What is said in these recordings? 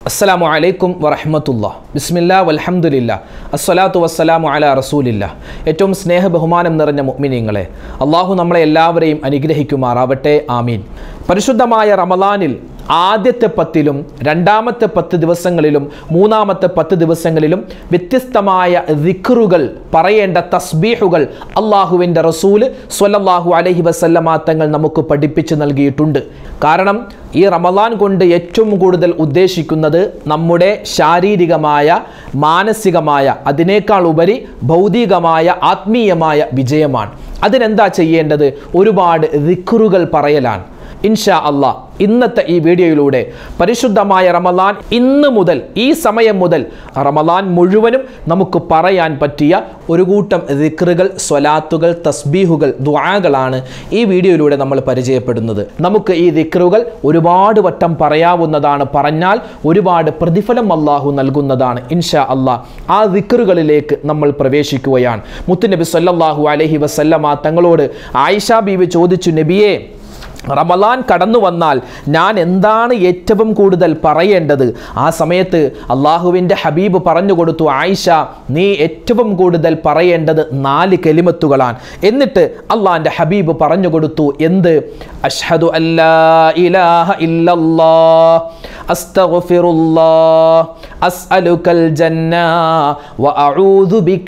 അസ്സലാമു അലൈക്കും വറഹമത്തുള്ള ബിസ്മില്ല വൽഹംദുലില്ല അസ്സലാത്തു വസ്സലാമു അല റസൂലില്ല ഏറ്റവും സ്നേഹ ബഹുമാനം നിറഞ്ഞ മുഅ്മിനീങ്ങളെ അള്ളാഹു നമ്മളെ എല്ലാവരെയും അനുഗ്രഹിക്കുമാറാവട്ടെ ആമീൻ പരിശുദ്ധമായ റമലാനിൽ ആദ്യത്തെ പത്തിലും രണ്ടാമത്തെ പത്ത് ദിവസങ്ങളിലും മൂന്നാമത്തെ പത്ത് ദിവസങ്ങളിലും വ്യത്യസ്തമായ ദിക്റുകൾ പറയേണ്ട തസ്ബീഹുകൾ അള്ളാഹുവിൻ്റെ റസൂല് സ്വല്ലല്ലാഹു അലൈഹി വസല്ലമ തങ്ങൾ നമുക്ക് പഠിപ്പിച്ചു നൽകിയിട്ടുണ്ട് കാരണം ഈ റമദാൻ കൊണ്ട് ഏറ്റവും കൂടുതൽ ഉദ്ദേശിക്കുന്നത് നമ്മുടെ ശാരീരികമായ മാനസികമായ അതിനേക്കാൾ ഉപരി ഭൗതികമായ ആത്മീയമായ വിജയമാണ് അതിനെന്താ ചെയ്യേണ്ടത് ഒരുപാട് ദിക്റുകൾ പറയലാണ് ഇൻഷാ അള്ളാ ഇന്നത്തെ ഈ വീഡിയോയിലൂടെ പരിശുദ്ധമായ റമലാൻ ഇന്ന് മുതൽ ഈ സമയം മുതൽ റമലാൻ മുഴുവനും നമുക്ക് പറയാൻ പറ്റിയ ഒരു കൂട്ടം ദിക്റുകൾ സ്വലാത്തുകൾ തസ്ബീഹുകൾ ദ്വാകളാണ് ഈ വീഡിയോയിലൂടെ നമ്മൾ പരിചയപ്പെടുന്നത് നമുക്ക് ഈ ദിക്റുകൾ ഒരുപാട് വട്ടം പറയാവുന്നതാണ് പറഞ്ഞാൽ ഒരുപാട് പ്രതിഫലം അള്ളാഹു നൽകുന്നതാണ് ഇൻഷാ അള്ളാ ആ ദിക്റുകളിലേക്ക് നമ്മൾ പ്രവേശിക്കുകയാണ് മുത്തുനബി സല്ലല്ലാഹു അലൈഹി വസല്ലമ തങ്ങളോട് ആയിഷ ബീവി ചോദിച്ചു നബിയെ റമലാൻ കടന്നു വന്നാൽ ഞാൻ എന്താണ് ഏറ്റവും കൂടുതൽ പറയേണ്ടത് ആ സമയത്ത് അള്ളാഹുവിൻ്റെ ഹബീബ് പറഞ്ഞു കൊടുത്തു ആയിഷ നീ ഏറ്റവും കൂടുതൽ പറയേണ്ടത് നാല് കെലിമത്തുകളാണ് എന്നിട്ട് അള്ളാഹിൻ്റെ ഹബീബ് പറഞ്ഞു കൊടുത്തു എന്ത് അഷ്ഹദു അല്ലാ ഇലാഹ ഇല്ലല്ലാ അസ്തഗ്ഫിറുല്ലാ അസ്അലുകൽ ജന്ന വ അഊദു ബിക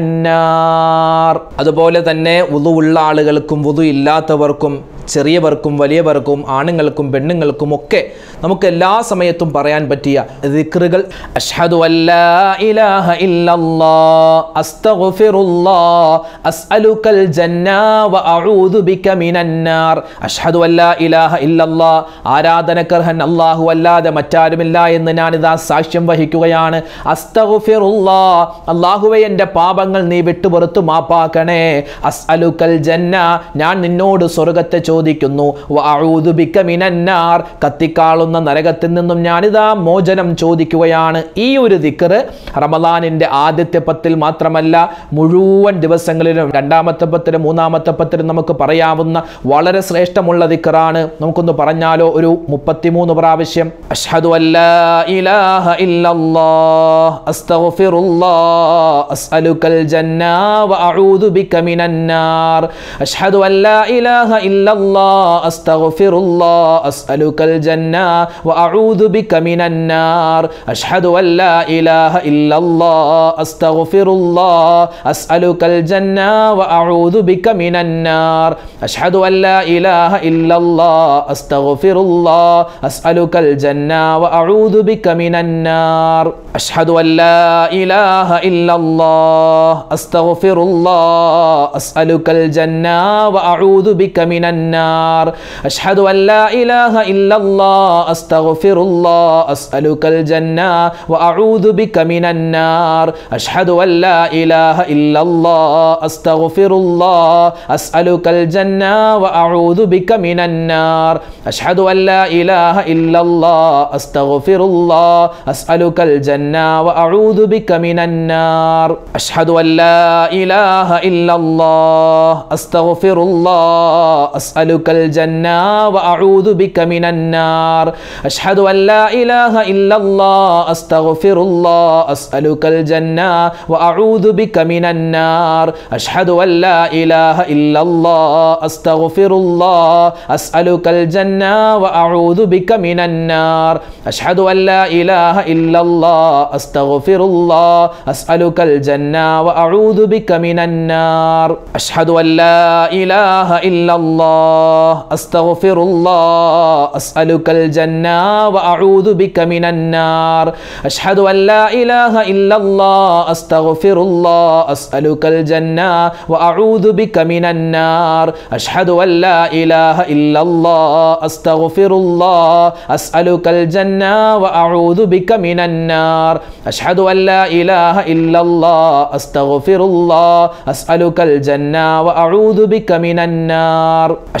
മിനന്നാർ അതുപോലെ തന്നെ വുളു ആളുകൾക്കും വുളു ഇല്ലാത്തവർക്കും ചെറിയവർക്കും വലിയവർക്കും ആണുങ്ങൾക്കും പെണ്ണുങ്ങൾക്കും ഒക്കെ നമുക്ക് എല്ലാ സമയത്തും പറയാൻ പറ്റിയ ദിക്റുകൾ അഷ്ഹദു അല്ലാ ഇലാഹ ഇല്ലല്ലാ അസ്തഗ്ഫിറുല്ലാ അസ്അലുകൽ ജന്ന വ അഊദു ബിക മിനന്നാർ അഷ്ഹദു അല്ലാ ഇലാഹ ഇല്ലല്ലാ ആരാധനക്കർഹൻ അല്ലാഹു അല്ലാതെ മറ്റാരുമില്ല എന്ന് ഞാനിതാ സാക്ഷ്യം വഹിക്കുകയാണ് അസ്തഗ്ഫിറുല്ലാ അല്ലാഹുവേ എൻ്റെ പാപങ്ങൾ നീ വിട്ടുപുറത്തു മാപ്പാക്കണേ അസ്അലുകൽ ജന്ന ഞാൻ നിന്നോട് സ്വർഗത്തെ ചോദിക്കുന്നു വഅഊദു ബിക മിനന്നാർ കത്തിക്കാളുന്ന നരകത്തിൽ നിന്നും ഞാനിതാ മോചനം ചോദിക്കുകയാണ് ഈ ഒരു ദിക്റ് റമദാനിൻ്റെ ആദ്യത്തെ പത്തിൽ മാത്രമല്ല മുഴുവൻ ദിവസങ്ങളിലും രണ്ടാമത്തെ പത്തിലും മൂന്നാമത്തെ പത്തിലും നമുക്ക് പറയാവുന്ന വളരെ ശ്രേഷ്ഠമുള്ള ദിക്റാണ് നമുക്കൊന്ന് പറഞ്ഞാലോ ഒരു മുപ്പത്തിമൂന്ന് പ്രാവശ്യം അഷ്ഹദു അല്ലാ ഇലാഹ ഇല്ലല്ലാഹ് അസ്തഗ്ഫിറുല്ലാഹ് അസ്അലുകൽ ജന്ന വഅഊദു ബിക മിനന്നാർ അഷ്ഹദു അല്ലാ ഇലാഹ ഇല്ലല്ലാഹ് അസ്തഗ്ഫിറുല്ലാഹ് അസ്അലുകൽ ജന്ന വഅഊദു ബിക മിനന്നാർ അഷ്ഹദു അല്ലാ ഇലാഹ ഇല്ലല്ലാഹ് അസ്തഗ്ഫിറുല്ലാഹ് അസ്അലുകൽ ജന്ന വഅഊദു ബിക മിനന്നാർ അഷ്ഹദു അല്ലാ ഇലാഹ ഇല്ലല്ലാഹ് അസ്തഗ്ഫിറുല്ലാഹ് അസ്അലുകൽ ജന്ന വഅഊദു ബിക മിനന്നാർ അഷ്ഹദു അല്ലാ ഇലാഹ ഇല്ലല്ലാഹ് അസ്തഗ്ഫിറുല്ലാഹ് അസ്അലുകൽ ജന്ന വഅഊദു ബിക മിനന്നാർ അഷ്ഹദു അല്ലാ ഇലാഹ ഇല്ലല്ലാഹ് അസ്തഗ്ഫിറുല്ലാഹ് അസ്അലുകൽ ജന്ന വഅഊദു ബിക മിനന്നാർ അഷ്ഹദു അല്ലാ ഇലാഹ ഇല്ലല്ലാഹ് അസ്തഗ്ഫിറുല്ലാഹ് അസ്അലുകൽ ജന്ന വഅഊദു ബിക മിനന്നാർ അഷ്ഹദു അല്ലാ ഇലാഹ ഇല്ലല്ലാഹ് അസ്തഗ്ഫിറുല്ലാഹ് അസ്അലുകൽ ജന്ന വഅഊദു ബിക മിനന്നാർ അഷ്ഹദു അല്ലാ ഇലാഹ ഇല്ലല്ലാഹ് അസ്തഗ്ഫിറുല്ലാഹ് അസ്അലുകൽ ജന്ന വഅഊദു ബിക മിനന്നാർ അഷ്ഹദു അല്ലാ ഇലാഹ ഇല്ലല്ലാഹ് അസ്തഗ്ഫിറുല്ലാഹ് അസ്അലുകൽ ജന്ന വഅഊദു ബിക മിനന്നാർ അഷ്ഹദു അല്ലാ ഇലാഹ ഇല്ലല്ലാഹ് അസ്തഗ്ഫിറുല്ലാഹ് അസ്അലുകൽ ജന്ന വഅഊദു ബിക മിനന്നാർ അഷ്ഹദു അല്ലാ ഇലാഹ ഇല്ലല്ലാഹ് അസ്തഗ്ഫിറുല്ലാഹ് അസ്അലുകൽ ജന്ന വഅഊദു ബിക മിനന്നാർ അഷ്ഹദു അല്ലാ ഇലാഹ ഇല്ലല്ലാഹ് അസ്തഗ്ഫിറുല്ലാഹ് അസ്അലുകൽ ജന്ന വഅഊദു ബിക മിനന്നാർ അഷ്ഹദു അല്ലാ ഇലാഹ ഇല്ലല്ലാഹ് അസ്തഗ്ഫിറുല്ലാഹ് അസ്അലുകൽ ജന്ന വഅഊദു ബിക മിനന്നാർ അഷ്ഹദു അല്ലാ ഇലാഹ ഇല്ലല്ലാഹ് അസ്തഗ്ഫിറുല്ലാഹ് അസ്അലുകൽ ജന്ന വഅഊദു ബിക മിനന്നാർ അഷ്ഹദു അല്ലാ ഇലാഹ ഇല്ലല്ലാഹ് അസ്തഗ്ഫിറുല്ലാഹ് അസ്അലുകൽ ജന്ന വഅഊദു ബിക മിനന്നാർ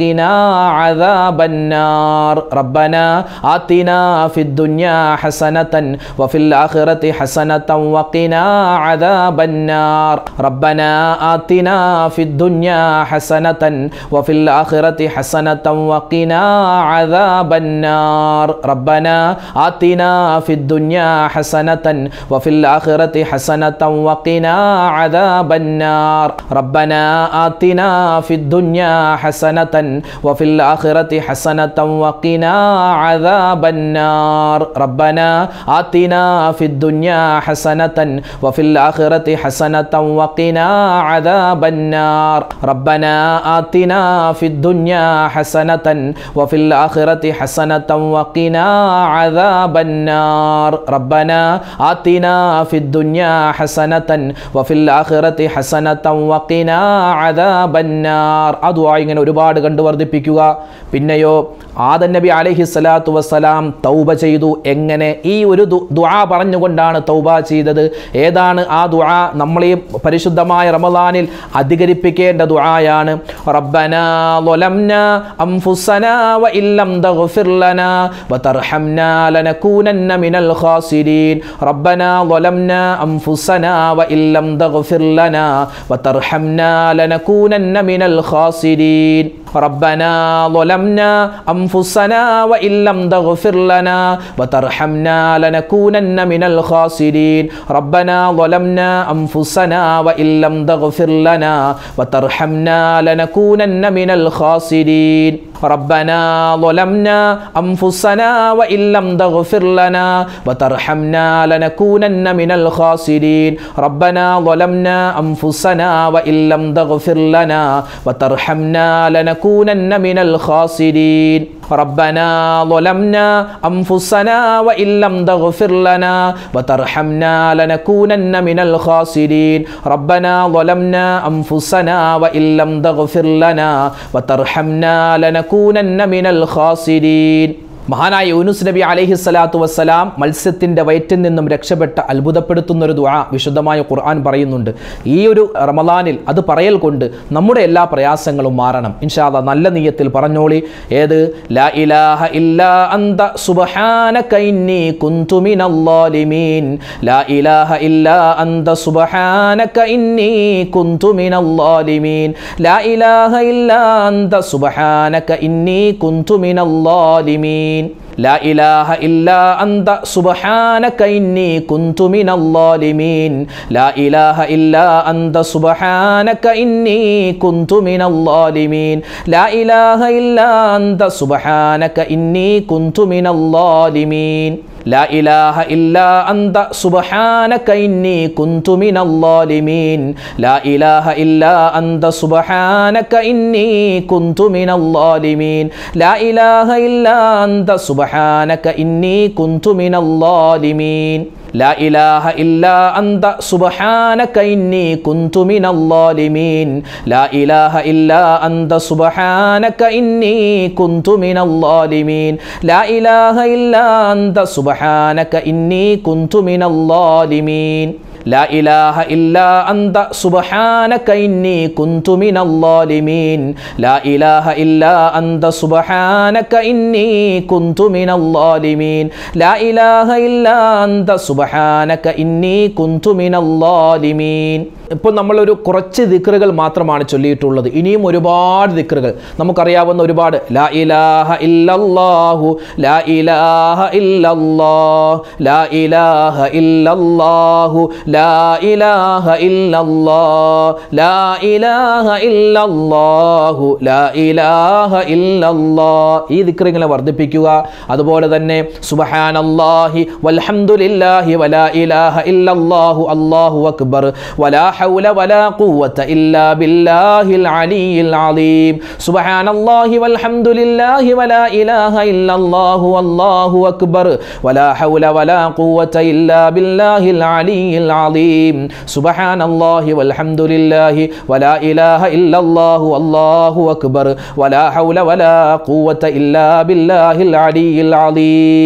وقنا عذاب النار ربنا آتنا في الدنيا حسنة وفي الآخرة حسنة وقنا عذاب النار ربنا آتنا في الدنيا حسنة وفي الآخرة حسنة وقنا عذاب النار ربنا آتنا في الدنيا حسنة وفي الآخرة حسنة وقنا عذاب النار ربنا آتنا في الدنيا حسنة وفي الآخرة حسنة وقنا عذاب النار ربنا آتنا في الدنيا حسنة وفي الآخرة حسنة وقنا عذاب النار ربنا آتنا في الدنيا حسنة وفي الآخرة حسنة وقنا عذاب النار ربنا آتنا في الدنيا حسنة وفي الآخرة حسنة وقنا عذاب النار ആ ദുആ ഇങ്ങനെ ഒരുപാട് കണ്ടു വർദ്ധിപ്പിക്കുക പിന്നെയോ ആദൻ നബി അലൈഹി സ്വലാത്തു വസ്സലാം തൗബ ചെയ്തു എങ്ങനെ ഈ ഒരു ദു- ദുആ പറഞ്ഞുകൊണ്ടാണ് തൗബ ചെയ്തത് ഏതാണ് ആ ദുആ നമ്മൾ ഈ പരിശുദ്ധമായ റമദാനിൽ അധികരിപ്പിക്കേണ്ട ദുആയാണ് റബ്ബനാ ظلمنا أنفسنا وإن لم تغفر لنا وترحمنا لنكونن من الخاسرين ربنا ظلمنا أنفسنا وإن لم تغفر لنا وترحمنا لنكونن من الخاسرين ربنا ظلمنا أنفسنا وإن لم تغفر لنا وترحمنا لنكونن من الخاسرين ربنا ظلمنا أنفسنا وإن لم تغفر لنا وترحمنا لنكونن من الخاسرين ربنا ظلمنا أنفسنا وإن لم تغفر لنا وترحمنا لنكونن من الخاسرين ربنا ظلمنا أنفسنا وإن لم تغفر لنا وترحمنا لنكونن من الخاسرين ربنا ظلمنا أنفسنا وإن لم تغفر لنا وترحمنا لنكونن من الخاسرين ربنا ظلمنا أنفسنا وإن لم تغفر لنا وترحمنا لنكونن من الخاسرين മഹാനായ യൂനുസ് നബി അലൈഹി സ്വലാത്തു വസ്സലാം മത്സ്യത്തിൻ്റെ വയറ്റിൽ നിന്നും രക്ഷപ്പെട്ട അത്ഭുതപ്പെടുത്തുന്ന ഒരു ദുആ വിശുദ്ധമായ ഖുർആൻ പറയുന്നുണ്ട് ഈ ഒരു റമദാനിൽ അത് പറയൽ കൊണ്ട് നമ്മുടെ എല്ലാ പ്രയാസങ്ങളും മാറണം ഇൻഷാല്ല നല്ല നീയത്തിൽ പറഞ്ഞോളി ഏത് ലാ ഇലാഹ ഇല്ലാ അന്ത സുബ്ഹാനക ഇന്നി കുന്തു മിനല്ലാലിമീൻ ലാ ഇലാഹ ഇല്ലാ അന്ത സുബ്ഹാനക ഇന്നി കുന്തു മിനല്ലാലിമീൻ ലാ ഇലാഹ ഇല്ലാ അന്ത സുബ്ഹാനക ഇന്നി കുന്തു മിനല്ലാലിമീൻ لا إله إلا أنت سبحانك إني كنت من الظالمين لا إله إلا أنت سبحانك إني كنت من الظالمين لا إله إلا أنت سبحانك إني كنت من الظالمين لا إله إلا أنت سبحانك إني كنت من الظالمين لا إله إلا أنت سبحانك إني كنت من الظالمين لا إله إلا أنت سبحانك إني كنت من الظالمين لا إله إلا أنت سبحانك إني كنت من الظالمين لا إله إلا أنت سبحانك إني كنت من الظالمين لا إله إلا أنت سبحانك إني كنت من الظالمين لا إله إلا أنت سبحانك إني كنت من الظالمين لا إله إلا أنت سبحانك إني كنت من الظالمين لا إله إلا أنت سبحانك إني كنت من الظالمين ഇപ്പോൾ നമ്മളൊരു കുറച്ച് ദിക്റുകൾ മാത്രമാണ് ചൊല്ലിയിട്ടുള്ളത് ഇനിയും ഒരുപാട് ദിക്റുകൾ നമുക്കറിയാവുന്ന ഒരുപാട് ലാ ഇലാഹ ഇല്ലല്ലാഹു ലാ ഇലാഹ ഇല്ലല്ലാഹ് ലാ ഇലാഹ ഇല്ലല്ലാഹു ലാ ഇലാഹ ഇല്ലല്ലാഹ് ലാ ഇലാഹ ഇല്ലല്ലാഹു ലാ ഇലാഹ ഇല്ലല്ലാഹ് ഈ ദിക്ർ ഇങ്ങനെ വർദ്ധിപ്പിക്കുക അതുപോലെ തന്നെ സുബ്ഹാനല്ലാഹി വൽഹംദുലില്ലാഹി വലാ ഇലാഹ ഇല്ലല്ലാഹു അല്ലാഹു അക്ബർ വലാ ഹൗല വലാ ഖുവത ഇല്ലാ ബില്ലാഹിൽ അലിയിൽ അലീം സുബ്ഹാനല്ലാഹി വൽഹംദുലില്ലാഹി വലാ ഇലാഹ ഇല്ലല്ലാഹു അല്ലാഹു അക്ബർ വലാ ഹൗല വലാ ഖുവത ഇല്ലാ ബില്ലാഹിൽ അലിയിൽ അലീം സുബ്ഹാനല്ലാഹി വൽഹംദുലില്ലാഹി വലാ ഇലാഹ ഇല്ലല്ലാഹു അല്ലാഹു അക്ബർ വലാ ഹൗല വലാ ഖുവത ഇല്ലാ ബില്ലാഹിൽ അലിയിൽ അലീം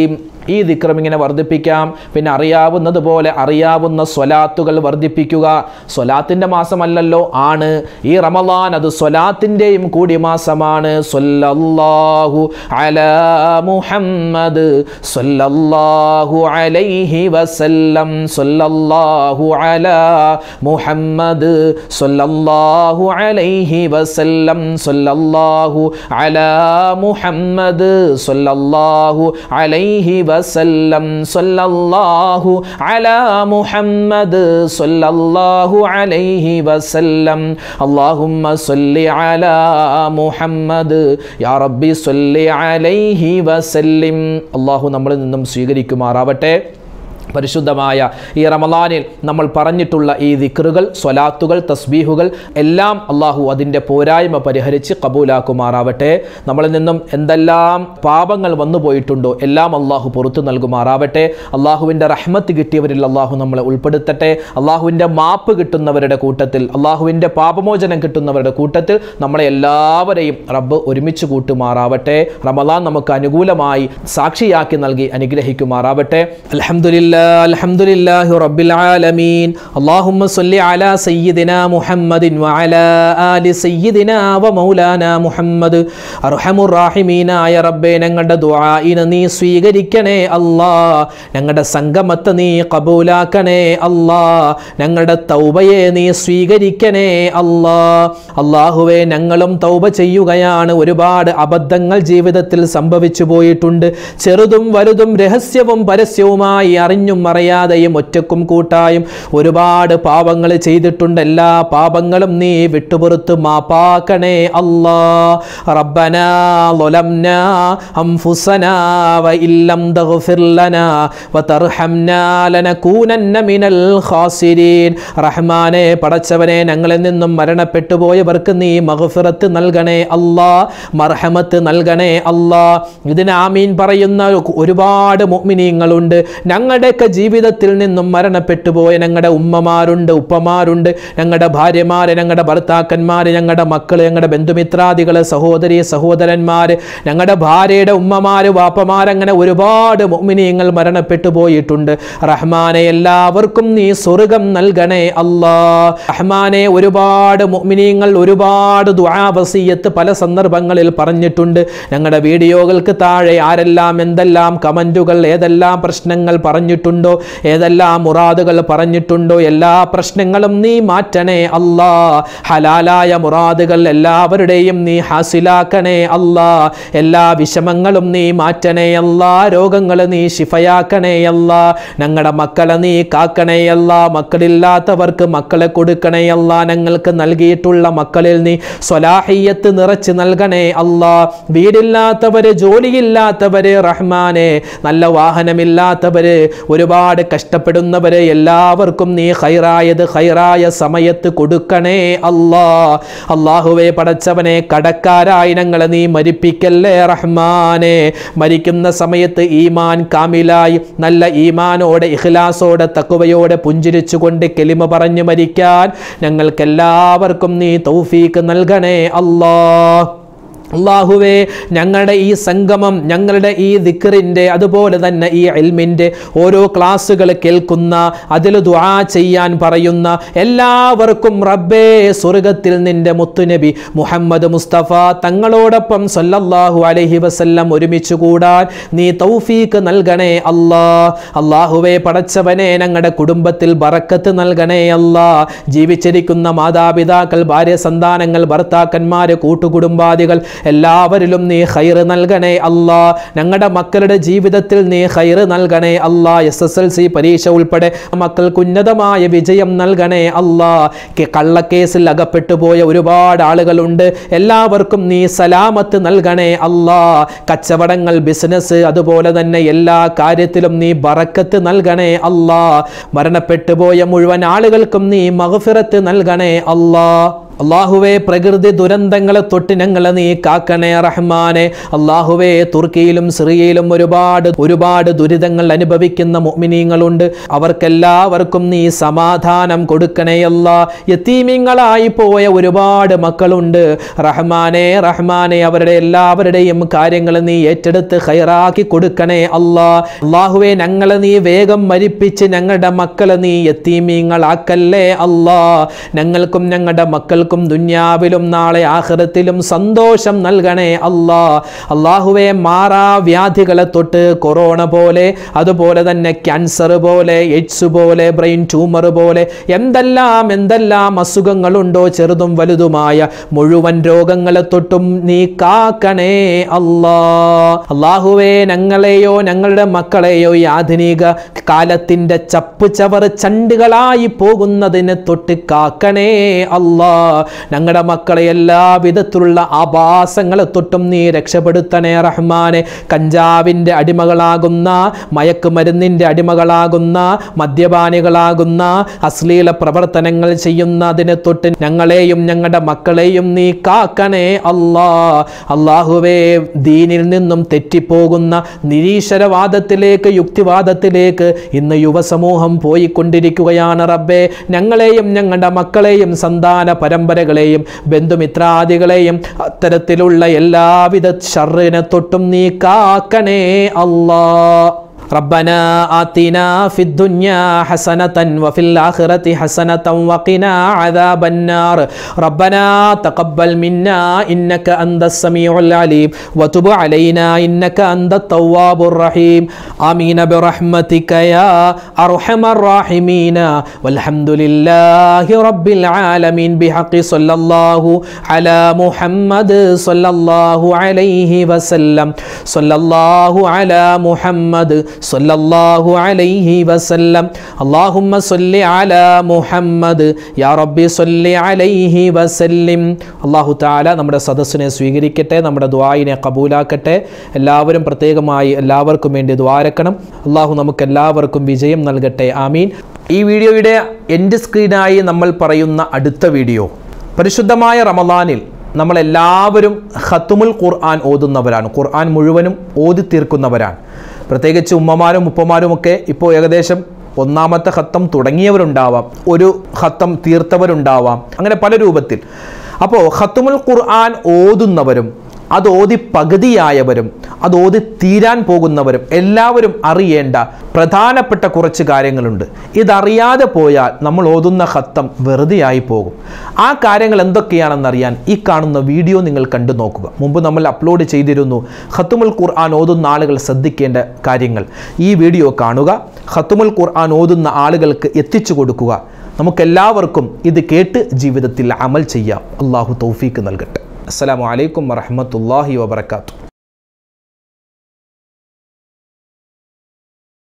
ഈ ദിക്രം ഇങ്ങനെ വർദ്ധിപ്പിക്കാം പിന്നെ അറിയാവുന്നത് പോലെ അറിയാവുന്ന സ്വലാത്തുകൾ വർദ്ധിപ്പിക്കുക സ്വലാത്തിൻ്റെ മാസമല്ലല്ലോ ആണ് ഈ റമദാൻ അത് സ്വലാത്തിൻ്റെയും കൂടി മാസമാണ് സ്വല്ലല്ലാഹു അലാ മുഹമ്മദ് സ്വല്ലല്ലാഹു അലൈഹി വസല്ലം സ്വല്ലല്ലാഹു അലാ മുഹമ്മദ് സ്വല്ലല്ലാഹു അലൈഹി വസല്ലം സ്വല്ലല്ലാഹു അലാ മുഹമ്മദ് സ്വല്ലല്ലാഹു അലൈഹി വസല്ലം സ്വല്ലല്ലാഹു അലാ മുഹമ്മദ് സ്വല്ലല്ലാഹു അലൈഹി വസല്ലം അല്ലാഹുമ്മ സ്വല്ലി അലാ മുഹമ്മദ് യാ റബ്ബി സ്വല്ലി അലൈഹി വസല്ലിം അല്ലാഹു നമ്മളിൽ നിന്നും സ്വീകരിക്കുമാറാവട്ടെ പരിശുദ്ധമായ ഈ റമലാനിൽ നമ്മൾ പറഞ്ഞിട്ടുള്ള ഈ ദിക്റുകൾ സ്വലാത്തുകൾ തസ്ബീഹുകൾ എല്ലാം അള്ളാഹു അതിൻ്റെ പോരായ്മ പരിഹരിച്ച് കബൂലാക്കുമാറാവട്ടെ നമ്മളിൽ നിന്നും എന്തെല്ലാം പാപങ്ങൾ വന്നു പോയിട്ടുണ്ടോ എല്ലാം അള്ളാഹു പുറത്തു നൽകുമാറാവട്ടെ അള്ളാഹുവിൻ്റെ റഹ്മത്ത് കിട്ടിയവരിൽ അള്ളാഹു നമ്മളെ ഉൾപ്പെടുത്തട്ടെ അള്ളാഹുവിൻ്റെ മാപ്പ് കിട്ടുന്നവരുടെ കൂട്ടത്തിൽ അള്ളാഹുവിൻ്റെ പാപമോചനം കിട്ടുന്നവരുടെ കൂട്ടത്തിൽ നമ്മളെ എല്ലാവരെയും റബ്ബ് ഒരുമിച്ച് കൂട്ടുമാറാവട്ടെ റമലാൻ നമുക്ക് അനുകൂലമായി സാക്ഷിയാക്കി നൽകി അനുഗ്രഹിക്കുമാറാവട്ടെ അലഹമുല്ല الحمد لله رب العالمين اللهم صل على سيدنا محمد وعلى آل سيدنا ومولانا محمد അർഹമു റാഹിമീനായ റബ്ബേ ഞങ്ങളുടെ ദുആഇനെ നീ സ്വീകരിക്കണേ അല്ലാ ഞങ്ങളുടെ സംഗമത്തെ നീ കബൂലാക്കണേ അല്ലാ ഞങ്ങളുടെ തൗബയെ നീ സ്വീകരിക്കണേ അല്ലാ അള്ളാഹുവേ ഞങ്ങളും തൗബ ചെയ്യുകയാണ് ഒരുപാട് അബദ്ധങ്ങൾ ജീവിതത്തിൽ സംഭവിച്ചു പോയിട്ടുണ്ട് ചെറുതും വലുതും രഹസ്യവും പരസ്യവുമായി അറിഞ്ഞും അറിയാതെയും ഒറ്റക്കും കൂട്ടായും ഒരുപാട് പാപങ്ങൾ ചെയ്തിട്ടുണ്ട് എല്ലാ പാപങ്ങളും നീ വിട്ടുപുറത്ത് മാപ്പാക്കണേ അല്ലാ റബ്ബന ظلمنا أنفسنا وإن لم تغفر لنا وترحمنا لنكونن من الخاسرين റഹ്മാനെ പടച്ചവനെ ഞങ്ങളിൽ നിന്നും മരണപ്പെട്ടു പോയവർക്ക് നീ മഗ്ഫിറത്ത് നൽകണേ അല്ലാ മർഹമത്ത് നൽകണേ അല്ലാ ഇതിന് ആമീൻ പറയുന്ന ഒരുപാട് മുഅ്മിനീങ്ങളുണ്ട് ഞങ്ങളുടെയൊക്കെ ജീവിതത്തിൽ നിന്നും മരണപ്പെട്ടു പോയ ഞങ്ങളുടെ ഉമ്മമാരുണ്ട് ഉപ്പമാരുണ്ട് ഞങ്ങളുടെ ഭാര്യമാര് ഞങ്ങളുടെ ഭർത്താക്കന്മാര് ഞങ്ങളുടെ മക്കൾ ഞങ്ങളുടെ ബന്ധുമിത്രാദികള് സഹോദരി സഹോദരന്മാര് ഞങ്ങളുടെ ഭാര്യയുടെ ഉമ്മമാര് വാപ്പമാരങ്ങനെ ഒരുപാട് മുഅ്മിനീങ്ങൾ മരണപ്പെട്ടു പോയിട്ടുണ്ട് റഹ്മാനെ എല്ലാവർക്കും നീ സ്വർഗം നൽകണേ അല്ലാ റഹ്മാനെ ഒരുപാട് മുഅ്മിനീങ്ങൾ ഒരുപാട് ദുആവസിയത്ത് പല സന്ദർഭങ്ങളിൽ പറഞ്ഞിട്ടുണ്ട് ഞങ്ങളുടെ വീഡിയോകൾക്ക് താഴെ ആരെല്ലാം എന്തെല്ലാം കമന്റുകൾ ഏതെല്ലാം പ്രശ്നങ്ങൾ പറഞ്ഞിട്ടുണ്ടോ ഏതെല്ലാം മുറാദുകൾ പറഞ്ഞിട്ടുണ്ടോ എല്ലാ പ്രശ്നങ്ങളും നീ മാറ്റണേ അല്ലാ ഹലാലായ മുറാദുകൾ എല്ലാവരുടെയും നീ ഹാസിലാക്കണേ അല്ലാ എല്ലാ വിഷമങ്ങളും നീ മാറ്റണേ അല്ലാ രോഗങ്ങൾ നീ ശിഫയാക്കണേ അല്ലാ ഞങ്ങളുടെ മക്കളെ നീ കാക്കണേ അല്ലാ മക്കളില്ലാത്തവർക്ക് മക്കളെ കൊടുക്കണേ അല്ലാ ഞങ്ങൾക്ക് നൽകിയിട്ടുള്ള മക്കളിൽ നീ സ്വലാഹിയത്ത് നിറച്ച് നൽകണേ അല്ലാ വീടില്ലാത്തവര് ജോലിയില്ലാത്തവര് റഹ്മാനെ നല്ല വാഹനമില്ലാത്തവര് ഒരുപാട് കഷ്ടപ്പെടുന്നവര് എല്ലാവർക്കും നീ ഹൈറായത് ഹൈറായ സമയത്ത് കൊടുക്കണേ അല്ലാ അള്ളാഹുവെ പടച്ചവനെ കടക്കാരായി ഞങ്ങളെ നീ മരിപ്പിക്കല്ലേ റഹ്മാനെ മരിക്കുന്ന സമയത്ത് ഈമാൻ കാമിലായി നല്ല ഈമാനോടെ ഇഖ്ലാസോടെ തക്കുവയോടെ പുഞ്ചിരിച്ചുകൊണ്ട് കെലിമ പറഞ്ഞു മരിക്കാൻ ഞങ്ങൾക്കെല്ലാവർക്കും നീ തൗഫീക്ക് നൽകണേ അല്ലാ അള്ളാഹുവേ ഞങ്ങളുടെ ഈ സംഗമം ഞങ്ങളുടെ ഈ ദിക്കറിൻ്റെ അതുപോലെ തന്നെ ഈ എൽമിൻ്റെ ഓരോ ക്ലാസ്സുകൾ കേൾക്കുന്ന അതിൽ ദുആ ചെയ്യാൻ പറയുന്ന എല്ലാവർക്കും റബ്ബേ സ്വർഗത്തിൽ നിന്റെ മുത്തുനബി മുഹമ്മദ് മുസ്തഫ തങ്ങളോടൊപ്പം സല്ലല്ലാഹു അലൈഹി വസല്ലം ഒരുമിച്ച് കൂടാൻ നീ തൗഫീക്ക് നൽകണേ അല്ലാ അള്ളാഹുവേ പടച്ചവനെ ഞങ്ങളുടെ കുടുംബത്തിൽ ബറക്കത്ത് നൽകണേ അല്ലാ ജീവിച്ചിരിക്കുന്ന മാതാപിതാക്കൾ ഭാര്യ സന്താനങ്ങൾ ഭർത്താക്കന്മാര് കൂട്ടുകുടുംബാദികൾ എല്ലാവരിലും നീ ഹൈറ് നൽകണേ അല്ലാ ഞങ്ങളുടെ മക്കളുടെ ജീവിതത്തിൽ നീ ഹൈറ് നൽകണേ അല്ലാ എസ് എസ് എൽ സി പരീക്ഷ ഉൾപ്പെടെ മക്കൾക്ക് ഉന്നതമായ വിജയം നൽകണേ അല്ലാ കെ- കള്ളക്കേസിൽ അകപ്പെട്ടു പോയ ഒരുപാട് ആളുകളുണ്ട് എല്ലാവർക്കും നീ സലാമത്ത് നൽകണേ അല്ലാ കച്ചവടങ്ങൾ ബിസിനസ് അതുപോലെ തന്നെ എല്ലാ കാര്യത്തിലും നീ ബറക്കത്ത് നൽകണേ അല്ലാ മരണപ്പെട്ടു പോയ മുഴുവൻ ആളുകൾക്കും നീ മഗ്ഫിറത്ത് നൽകണേ അല്ലാ അള്ളാഹുവെ പ്രകൃതി ദുരന്തങ്ങളെ തൊട്ട് ഞങ്ങളെ നീ കാക്കണേ റഹ്മാനെ അള്ളാഹുവെ തുർക്കിയിലും സിറിയയിലും ഒരുപാട് ഒരുപാട് ദുരിതങ്ങൾ അനുഭവിക്കുന്ന മുഅ്മിനീങ്ങളുണ്ട് അവർക്കെല്ലാവർക്കും നീ സമാധാനം കൊടുക്കണേയല്ല യത്തീമിങ്ങളായി പോയ ഒരുപാട് മക്കളുണ്ട് റഹ്മാനെ റഹ്മാനെ അവരുടെ എല്ലാവരുടെയും കാര്യങ്ങൾ നീ ഏറ്റെടുത്ത് ഹൈറാക്കി കൊടുക്കണേ അല്ലാ അള്ളാഹുവെ ഞങ്ങളെ നീ വേഗം മരിപ്പിച്ച് ഞങ്ങളുടെ മക്കളെ നീ യത്തീമീങ്ങളാക്കല്ലേ അല്ലാ ഞങ്ങൾക്കും ഞങ്ങളുടെ മക്കൾക്കും ദുന്യാവിലും നാളെ ആഖിറത്തിലും സന്തോഷം നൽകണേ അല്ലാ അള്ളാഹുവെ മാറാ വ്യാധികളെ തൊട്ട് കൊറോണ പോലെ അതുപോലെ തന്നെ ക്യാൻസർ പോലെ എയ്ഡ്സ് പോലെ ബ്രെയിൻ ട്യൂമർ പോലെ എന്തെല്ലാം എന്തെല്ലാം അസുഖങ്ങളുണ്ടോ ചെറുതും വലുതുമായ മുഴുവൻ രോഗങ്ങളെ തൊട്ടും നീ കാക്കണേ അല്ലാ അള്ളാഹുവേ ഞങ്ങളെയോ ഞങ്ങളുടെ മക്കളെയോ ഈ ആധുനിക കാലത്തിന്റെ ചപ്പ് ചവർ ചണ്ടുകളായി പോകുന്നതിനെ തൊട്ട് കാക്കണേ അല്ലാ ഞങ്ങളുടെ മക്കളെ എല്ലാ വിധത്തിലുള്ള ആഭാസങ്ങളെ തൊട്ടും നീ രക്ഷപ്പെടുത്തണേ റഹ്മാനെ കഞ്ചാവിൻ്റെ അടിമകളാകുന്ന മയക്കുമരുന്നിൻ്റെ അടിമകളാകുന്ന മദ്യപാനികളാകുന്ന അശ്ലീല പ്രവർത്തനങ്ങൾ ചെയ്യുന്നതിനെ തൊട്ട് ഞങ്ങളെയും ഞങ്ങളുടെ മക്കളെയും നീ കാക്കണേ അല്ലാ അള്ളാഹുവേ ദീനിൽ നിന്നും തെറ്റിപ്പോകുന്ന നിരീശ്വരവാദത്തിലേക്ക് യുക്തിവാദത്തിലേക്ക് ഇന്ന് യുവസമൂഹം പോയിക്കൊണ്ടിരിക്കുകയാണ് റബ്ബേ ഞങ്ങളെയും ഞങ്ങളുടെ മക്കളെയും സന്താന പരമ്പരകളെയും ബന്ധുമിത്രാദികളെയും അത്തരത്തിലുള്ള എല്ലാവിധ ഷറിനെ തൊട്ടും നീ കാക്കണേ അല്ലാ ربنا آتنا في الدنيا حسنة وفي الآخرة حسنة وقنا عذاب النار ربنا تقبل منا إنك أنت السميع العليم وتب علينا إنك أنت التواب الرحيم آمين برحمتك يا أرحم الراحمين والحمد لله رب العالمين بحق صلى الله على محمد صلى الله عليه وسلم صلى الله على محمد صلى الله عليه وسلم اللهم صل على محمد يا ربي صل عليه وسلم അള്ളാഹു താല നമ്മുടെ സദസ്സിനെ സ്വീകരിക്കട്ടെ നമ്മുടെ ദ്വായിനെ കബൂലാക്കട്ടെ എല്ലാവരും പ്രത്യേകമായി എല്ലാവർക്കും വേണ്ടി ദ്വാരക്കണം അള്ളാഹു നമുക്ക് എല്ലാവർക്കും വിജയം നൽകട്ടെ ആമീൻ ഈ വീഡിയോയുടെ എൻഡ് സ്ക്രീനായി നമ്മൾ പറയുന്ന അടുത്ത വീഡിയോ പരിശുദ്ധമായ റമദാനിൽ നമ്മളെല്ലാവരും ഖത്തുമുൽ ഖുർആൻ ഓതുന്നവരാണ് ഖുർആൻ മുഴുവനും ഓതി തീർക്കുന്നവരാണ് പ്രത്യേകിച്ച് ഉമ്മമാരും ഉപ്പമാരും ഒക്കെ ഇപ്പോൾ ഏകദേശം ഒന്നാമത്തെ ഖത്തം തുടങ്ങിയവരുണ്ടാവാം ഒരു ഖത്തം തീർത്തവരുണ്ടാവാം അങ്ങനെ പല രൂപത്തിൽ അപ്പോൾ ഖത്തുമുൽ ഖുർആൻ ഓതുന്നവരും അത് ഓതി പകുതിയായവരും അത് ഓതി തീരാൻ പോകുന്നവരും എല്ലാവരും അറിയേണ്ട പ്രധാനപ്പെട്ട കുറച്ച് കാര്യങ്ങളുണ്ട് ഇതറിയാതെ പോയാൽ നമ്മൾ ഓതുന്ന ഖത്തം വെറുതെയായി പോകും ആ കാര്യങ്ങൾ എന്തൊക്കെയാണെന്നറിയാൻ ഈ കാണുന്ന വീഡിയോ നിങ്ങൾ കണ്ടു നോക്കുക മുമ്പ് നമ്മൾ അപ്ലോഡ് ചെയ്തിരുന്നു ഖത്തുമുൽ ഖുർആൻ ഓതുന്ന ആളുകൾ ശ്രദ്ധിക്കേണ്ട കാര്യങ്ങൾ ഈ വീഡിയോ കാണുക ഖത്തുമുൽ ഖുർആൻ ഓതുന്ന ആളുകൾക്ക് എത്തിച്ചു കൊടുക്കുക നമുക്കെല്ലാവർക്കും ഇത് കേട്ട് ജീവിതത്തിൽ അമൽ ചെയ്യാം അള്ളാഹു തൗഫീക്ക് നൽകട്ടെ അസ്സലാമു അലൈക്കും വറഹ്മത്തുള്ളാഹി വബറകാതുഹു